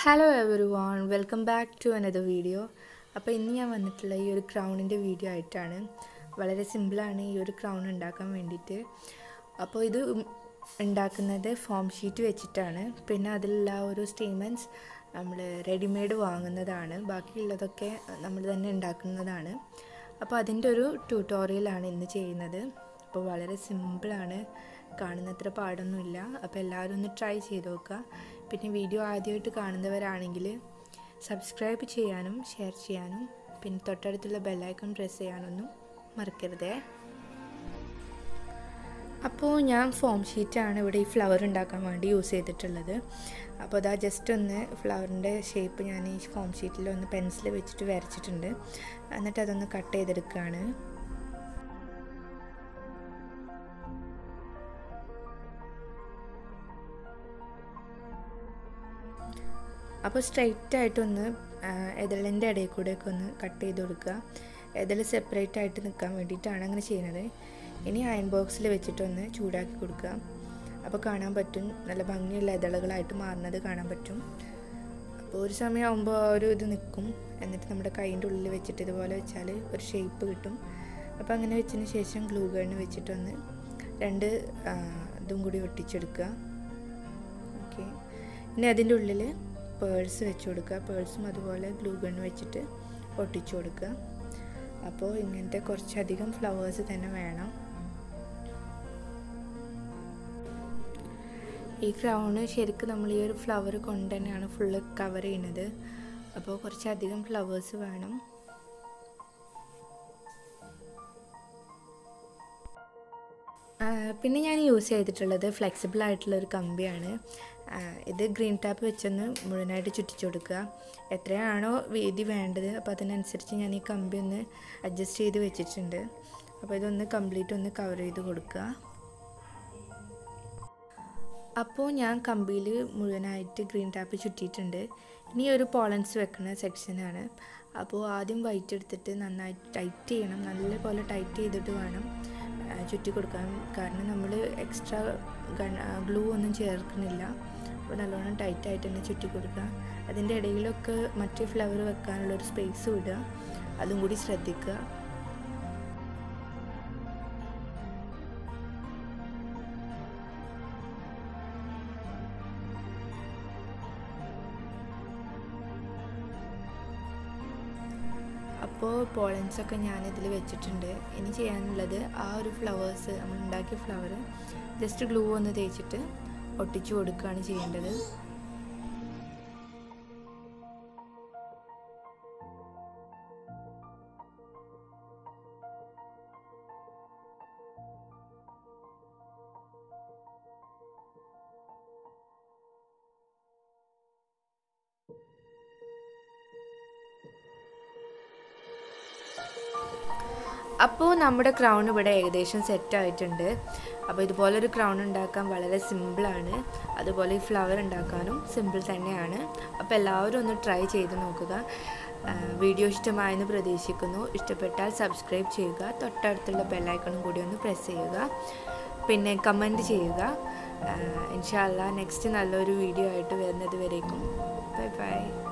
hello everyone welcome back to another video അപ്പോൾ ഇന്ന് ഞാൻ വന്നിട്ടുള്ള ഈ ഒരു ക്രൗണിൻ്റെ വീഡിയോ ആയിട്ടാണ് വളരെ സിമ്പിളാണ് ഈ ഒരു ക്രൗൺ ഉണ്ടാക്കാൻ വേണ്ടിയിട്ട് അപ്പോൾ ഇത് ഉം ഉണ്ടാക്കുന്നത് ഫോം ഷീറ്റ് വെച്ചിട്ടാണ് പിന്നെ അതിലുള്ള ആ ഒരു സ്റ്റേമെൻസ് നമ്മൾ റെഡിമെയ്ഡ് വാങ്ങുന്നതാണ് ബാക്കിയുള്ളതൊക്കെ നമ്മൾ തന്നെ ഉണ്ടാക്കുന്നതാണ് അപ്പോൾ അതിൻ്റെ ഒരു ട്യൂട്ടോറിയലാണ് ഇന്ന് ചെയ്യുന്നത് അപ്പോൾ വളരെ സിമ്പിളാണ് കാണുന്നത്ര പാടൊന്നുമില്ല അപ്പോൾ എല്ലാവരും ഒന്ന് ട്രൈ ചെയ്ത് നോക്കുക പിന്നെ വീഡിയോ ആദ്യമായിട്ട് കാണുന്നവരാണെങ്കിൽ സബ്സ്ക്രൈബ് ചെയ്യാനും ഷെയർ ചെയ്യാനും പിന്നെ തൊട്ടടുത്തുള്ള ബെല്ലൈക്കൺ പ്രസ് ചെയ്യാനൊന്നും മറക്കരുതേ അപ്പോൾ ഞാൻ ഫോം ഷീറ്റാണ് ഇവിടെ ഈ ഫ്ലവർ ഉണ്ടാക്കാൻ വേണ്ടി യൂസ് ചെയ്തിട്ടുള്ളത് അപ്പോൾ അതാ ജസ്റ്റ് ഒന്ന് ഫ്ലവറിൻ്റെ ഷേപ്പ് ഞാൻ ഈ ഫോം ഷീറ്റിൽ ഒന്ന് പെൻസിൽ വെച്ചിട്ട് വരച്ചിട്ടുണ്ട് എന്നിട്ട് അതൊന്ന് കട്ട് ചെയ്തെടുക്കുകയാണ് അപ്പോൾ സ്ട്രെയിറ്റ് ആയിട്ടൊന്ന് എതളിൻ്റെ ഇടയിൽ കൂടെയൊക്കെ ഒന്ന് കട്ട് ചെയ്ത് കൊടുക്കുക എതൾ സെപ്പറേറ്റ് ആയിട്ട് നിൽക്കാൻ വേണ്ടിയിട്ടാണ് അങ്ങനെ ചെയ്യുന്നത് ഇനി അയൺ ബോക്സിൽ വെച്ചിട്ടൊന്ന് ചൂടാക്കി കൊടുക്കുക അപ്പോൾ കാണാൻ പറ്റും നല്ല ഭംഗിയുള്ള ഇതളുകളായിട്ട് മാറുന്നത് കാണാൻ പറ്റും അപ്പോൾ ഒരു സമയമാകുമ്പോൾ ആ ഒരു ഇത് നിൽക്കും എന്നിട്ട് നമ്മുടെ കൈൻ്റെ ഉള്ളിൽ വെച്ചിട്ട് ഇതുപോലെ വെച്ചാൽ ഒരു ഷേപ്പ് കിട്ടും അപ്പോൾ അങ്ങനെ വെച്ചതിന് ശേഷം ഗ്ലൂ ഗണ്ണ് വെച്ചിട്ടൊന്ന് രണ്ട് ഇതും കൂടി ഒട്ടിച്ചെടുക്കുക ഓക്കെ ഇനി അതിൻ്റെ ഉള്ളിൽ പേഴ്സ് വെച്ച് കൊടുക്കുക പേഴ്സും അതുപോലെ ഗ്ലൂ ഗൺ വെച്ചിട്ട് ഒട്ടിച്ചു കൊടുക്കുക അപ്പോൾ ഇങ്ങനത്തെ കുറച്ചധികം ഫ്ലവേഴ്സ് തന്നെ വേണം ഈ ക്രൗണ് ശരിക്കും നമ്മൾ ഈ ഒരു ഫ്ലവർ കൊണ്ട് തന്നെയാണ് ഫുള്ള് കവർ ചെയ്യുന്നത് അപ്പോൾ കുറച്ചധികം ഫ്ലവേഴ്സ് വേണം പിന്നെ ഞാൻ യൂസ് ചെയ്തിട്ടുള്ളത് ഫ്ലെക്സിബിൾ ആയിട്ടുള്ള ഒരു കമ്പിയാണ് ഇത് ഗ്രീൻ ടാപ്പ് വെച്ചൊന്ന് മുഴുവനായിട്ട് ചുറ്റിച്ചു കൊടുക്കുക എത്രയാണോ വീതി വേണ്ടത് അപ്പോൾ അതിനനുസരിച്ച് ഞാൻ ഈ കമ്പി ഒന്ന് അഡ്ജസ്റ്റ് ചെയ്ത് വെച്ചിട്ടുണ്ട് അപ്പോൾ ഇതൊന്ന് കംപ്ലീറ്റ് ഒന്ന് കവർ ചെയ്ത് കൊടുക്കുക അപ്പോൾ ഞാൻ കമ്പിയിൽ മുഴുവനായിട്ട് ഗ്രീൻ ടാപ്പ് ചുറ്റിയിട്ടുണ്ട് ഇനി ഒരു പോളൻസ് വെക്കുന്ന സെക്ഷനാണ് അപ്പോൾ ആദ്യം വൈറ്റ് എടുത്തിട്ട് നന്നായിട്ട് ടൈറ്റ് ചെയ്യണം നല്ലപോലെ ടൈറ്റ് ചെയ്തിട്ട് വേണം ചുറ്റി കൊടുക്കാൻ കാരണം നമ്മൾ എക്സ്ട്രാ ഗൺ ഗ്ലൂ ഒന്നും ചേർക്കുന്നില്ല അപ്പോൾ നല്ലോണം ടൈറ്റായിട്ട് തന്നെ ചുറ്റി കൊടുക്കുക അതിൻ്റെ ഇടയിലൊക്കെ മറ്റേ ഫ്ലവർ വെക്കാനുള്ളൊരു സ്പേസ് വിടുക അതും കൂടി ശ്രദ്ധിക്കുക അപ്പോൾ പോളൻസൊക്കെ ഞാനിതിൽ വെച്ചിട്ടുണ്ട് ഇനി ചെയ്യാനുള്ളത് ആ ഒരു ഫ്ലവേഴ്സ് നമ്മൾ ഉണ്ടാക്കിയ ഫ്ലവർ ജസ്റ്റ് ഗ്ലൂ ഒന്ന് തേച്ചിട്ട് ഒട്ടിച്ചു കൊടുക്കുകയാണ് ചെയ്യേണ്ടത് അപ്പോൾ നമ്മുടെ ക്രൗൺ ഇവിടെ ഏകദേശം സെറ്റ് ആയിട്ടുണ്ട് അപ്പോൾ ഇതുപോലൊരു ക്രൗൺ ഉണ്ടാക്കാൻ വളരെ സിമ്പിളാണ് അതുപോലെ ഈ ഫ്ലവർ ഉണ്ടാക്കാനും സിമ്പിൾ തന്നെയാണ് അപ്പോൾ എല്ലാവരും ഒന്ന് ട്രൈ ചെയ്ത് നോക്കുക വീഡിയോ ഇഷ്ടമായെന്ന് പ്രതീക്ഷിക്കുന്നു ഇഷ്ടപ്പെട്ടാൽ സബ്സ്ക്രൈബ് ചെയ്യുക തൊട്ടടുത്തുള്ള ബെല്ലൈക്കണും കൂടി ഒന്ന് പ്രസ് ചെയ്യുക പിന്നെ കമൻറ്റ് ചെയ്യുക ഇൻഷാല്ല നെക്സ്റ്റ് നല്ലൊരു വീഡിയോ ആയിട്ട് വരുന്നത് വരേക്കും ബൈ ബൈ